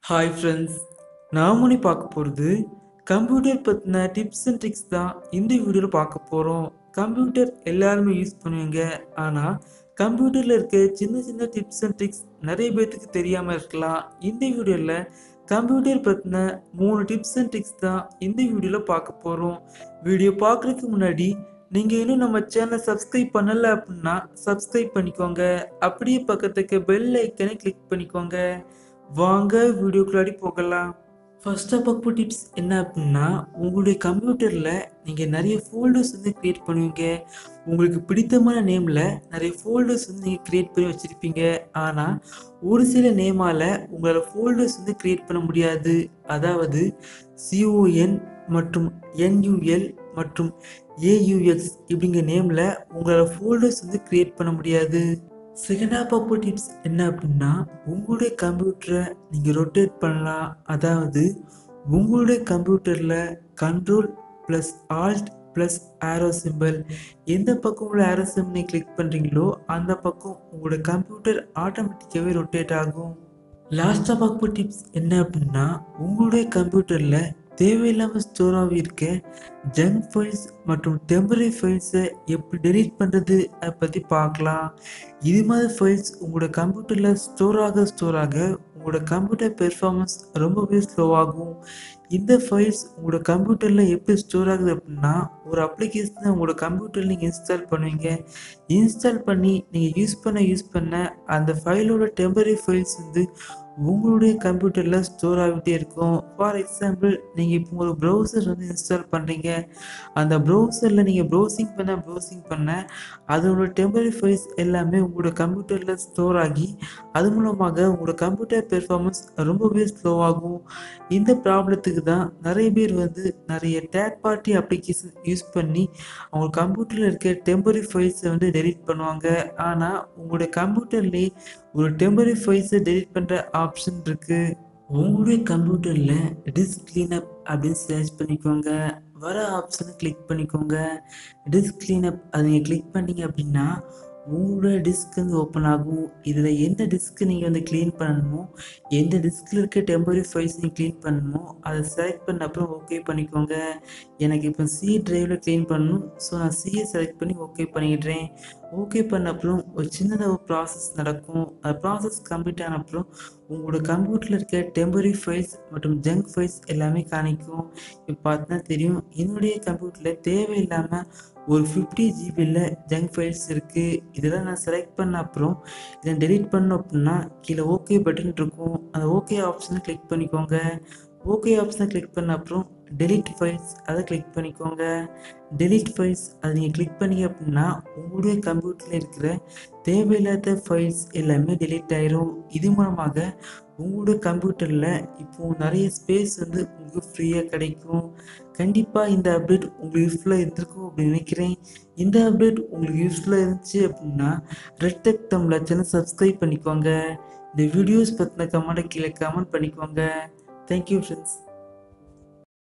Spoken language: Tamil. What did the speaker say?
ஹாய் ஃப்ரெண்ட்ஸ் நான் முனி பார்க்க போகிறது கம்ப்யூட்டர் பற்றின டிப்ஸ் அண்ட் ட்ரிக்ஸ் தான் இந்த வீடியோவில் பார்க்க போகிறோம் கம்ப்யூட்டர் எல்லாருமே யூஸ் பண்ணுவீங்க ஆனால் கம்ப்யூட்டரில் இருக்க சின்ன சின்ன டிப்ஸ் அண்ட் ட்ரிக்ஸ் நிறைய பேர்த்துக்கு தெரியாமல் இருக்கலாம் இந்த வீடியோவில் கம்ப்யூட்டர் பற்றின மூணு டிப்ஸ் அண்ட் ட்ரிக்ஸ் தான் இந்த வீடியோவில் பார்க்க போகிறோம் வீடியோ பார்க்குறதுக்கு முன்னாடி நீங்கள் இன்னும் நம்ம சேனலை சப்ஸ்கிரைப் பண்ணலை அப்படின்னா சப்ஸ்கிரைப் பண்ணிக்கோங்க அப்படியே பக்கத்துக்கு பெல் ஐக்கனை கிளிக் பண்ணிக்கோங்க வாங்க வீடியோக்குள்ளாடி போகலாம் ஃபர்ஸ்ட் ஆஃப் ஆல் டிப்ஸ் என்ன அப்படின்னா உங்களுடைய கம்ப்யூட்டரில் நீங்கள் நிறைய ஃபோல்டர்ஸ் வந்து க்ரியேட் பண்ணுவீங்க உங்களுக்கு பிடித்தமான நேமில் நிறைய ஃபோல்டர்ஸ் வந்து நீங்கள் க்ரியேட் பண்ணி வச்சுருப்பீங்க ஆனால் ஒரு சில நேமால் உங்களால் ஃபோல்டர்ஸ் வந்து க்ரியேட் பண்ண முடியாது அதாவது சிஓஎன் மற்றும் என்யூஎல் மற்றும் ஏயுஎக்ஸ் இப்படிங்கிற நேமில் உங்களால் ஃபோல்டர்ஸ் வந்து க்ரியேட் பண்ண முடியாது செகண்ட் ஆப் ஆஃப் டிப்ஸ் என்ன அப்படின்னா உங்களுடைய கம்ப்யூட்டரை நீங்கள் ரொட்டேட் பண்ணலாம் அதாவது உங்களுடைய கம்ப்யூட்டரில் control plus alt plus arrow simple எந்த பக்கம் உள்ள ஆரோ சிம்பிள் நீங்கள் கிளிக் பண்ணுறீங்களோ அந்த பக்கம் உங்களோட கம்ப்யூட்டர் ஆட்டோமேட்டிக்காகவே ரொட்டேட் ஆகும் லாஸ்ட் ஆஃப் ஆஃப் டிப்ஸ் என்ன அப்படின்னா உங்களுடைய கம்ப்யூட்டரில் தேவையில்லாமல் ஸ்டோர் ஆகி இருக்க ஜங்க் ஃபைல்ஸ் மற்றும் டெம்பரரி ஃபைல்ஸை எப்படி டெலீட் பண்ணுறது அதை பற்றி பார்க்கலாம் இது மாதிரி ஃபைல்ஸ் உங்களோட கம்ப்யூட்டரில் ஸ்டோர் ஆக ஸ்டோர் ஆக உங்களோட கம்ப்யூட்டர் பெர்ஃபார்மன்ஸ் ரொம்பவே ஸ்லோவாகும் இந்த ஃபைல்ஸ் உங்களோட கம்ப்யூட்டரில் எப்படி ஸ்டோர் ஆகுது அப்படின்னா ஒரு அப்ளிகேஷனை உங்களோட கம்ப்யூட்டரில் நீங்கள் இன்ஸ்டால் பண்ணுவீங்க இன்ஸ்டால் பண்ணி நீங்கள் யூஸ் பண்ண யூஸ் பண்ண அந்த ஃபைலோட டெம்பரரி ஃபைல்ஸ் வந்து உங்களுடைய கம்ப்யூட்டரில் ஸ்டோர் ஆகிட்டே இருக்கும் ஃபார் எக்ஸாம்பிள் நீங்கள் இப்போ ஒரு ப்ரௌசர் வந்து இன்ஸ்டால் பண்ணுறீங்க அந்த ப்ரௌசரில் நீங்கள் ப்ரௌசிங் பண்ண ப்ரௌசிங் பண்ண அதோட டெம்பரரி ஃபைல்ஸ் எல்லாமே உங்களோட கம்ப்யூட்டரில் ஸ்டோர் ஆகி அது மூலமாக உங்களோட கம்ப்யூட்டர் பெர்ஃபார்மன்ஸ் ரொம்பவே ஸ்லோவாகும் இந்த ப்ராப்ளத்துக்கு தான் நிறைய பேர் வந்து நிறைய தேர்ட் பார்ட்டி அப்ளிகேஷன் யூஸ் பண்ணி அவங்க கம்ப்யூட்டரில் இருக்க டெம்பரரி ஃபைல்ஸை வந்து டெலீட் பண்ணுவாங்க ஆனால் உங்களுடைய கம்ப்யூட்டர்லேயே ஒரு டெம்பரரி ஃபைல்ஸை டெலீட் பண்ணுற ஆப்ஷன் இருக்குது உங்களுடைய கம்ப்யூட்டரில் டிஸ்க் கிளீனப் அப்படின்னு சர்ச் பண்ணிக்கோங்க வர ஆப்ஷனை கிளிக் பண்ணிக்கோங்க டிஸ்க் கிளீனப் அதை நீங்கள் கிளிக் பண்ணீங்க அப்படின்னா உங்களோட டிஸ்க் வந்து ஓப்பன் ஆகும் இதில் எந்த டிஸ்க்கு நீங்கள் வந்து க்ளீன் பண்ணணுமோ எந்த டிஸ்கில் இருக்க டெம்பரரி ஃபைல்ஸ் நீங்கள் க்ளீன் பண்ணணுமோ அதை செலக்ட் பண்ண அப்புறம் ஓகே பண்ணிக்கோங்க எனக்கு இப்போ சி ட்ரைவில் க்ளீன் பண்ணணும் ஸோ நான் சியை செலக்ட் பண்ணி ஓகே பண்ணிடுறேன் ஓகே பண்ண அப்புறம் ஒரு சின்னதாக ஒரு ப்ராசஸ் நடக்கும் அந்த ப்ராசஸ் கம்ப்ளீட் ஆன அப்புறம் உங்களோட கம்ப்யூட்டரில் இருக்க டெம்பரரி ஃபைல்ஸ் மற்றும் ஜங்க் ஃபைல்ஸ் எல்லாமே காணிக்கும் இப்போ பார்த்தா தெரியும் என்னுடைய கம்ப்யூட்டரில் தேவையில்லாமல் ஒரு ஃபிஃப்டி ஜிபியில் ஜங்க் ஃபைல்ஸ் இருக்குது இதெல்லாம் நான் செலக்ட் பண்ண அப்புறம் இதை டெலீட் பண்ணோம் அப்படின்னா கீழே ஓகே பட்டன் இருக்கும் அந்த ஓகே ஆப்ஷனை கிளிக் பண்ணிக்கோங்க ஓகே ஆப்ஷனை கிளிக் பண்ண அப்புறம் டெலீட் ஃபைல்ஸ் அதை கிளிக் பண்ணிக்கோங்க டெலீட் ஃபைல்ஸ் அதை நீங்கள் கிளிக் பண்ணீங்க அப்படின்னா உங்களுடைய கம்ப்யூட்டரில் இருக்கிற தேவையில்லாத ஃபைல்ஸ் எல்லாமே டெலீட் ஆயிரும் இது மூலமாக உங்களோட கம்ப்யூட்டரில் இப்போது நிறைய ஸ்பேஸ் வந்து உங்களுக்கு ஃப்ரீயாக கிடைக்கும் கண்டிப்பாக இந்த அப்டேட் உங்களுக்கு யூஸ்ஃபுல்லாக இருந்திருக்கும் அப்படின்னு நினைக்கிறேன் இந்த அப்டேட் உங்களுக்கு யூஸ்ஃபுல்லாக இருந்துச்சு அப்படின்னா red tech Tamil channel subscribe பண்ணிக்கோங்க இந்த வீடியோஸ் பற்றின கமெண்ட்டை கீழே கமெண்ட் பண்ணிக்கோங்க தேங்க்யூ ஃப்ரெண்ட்ஸ்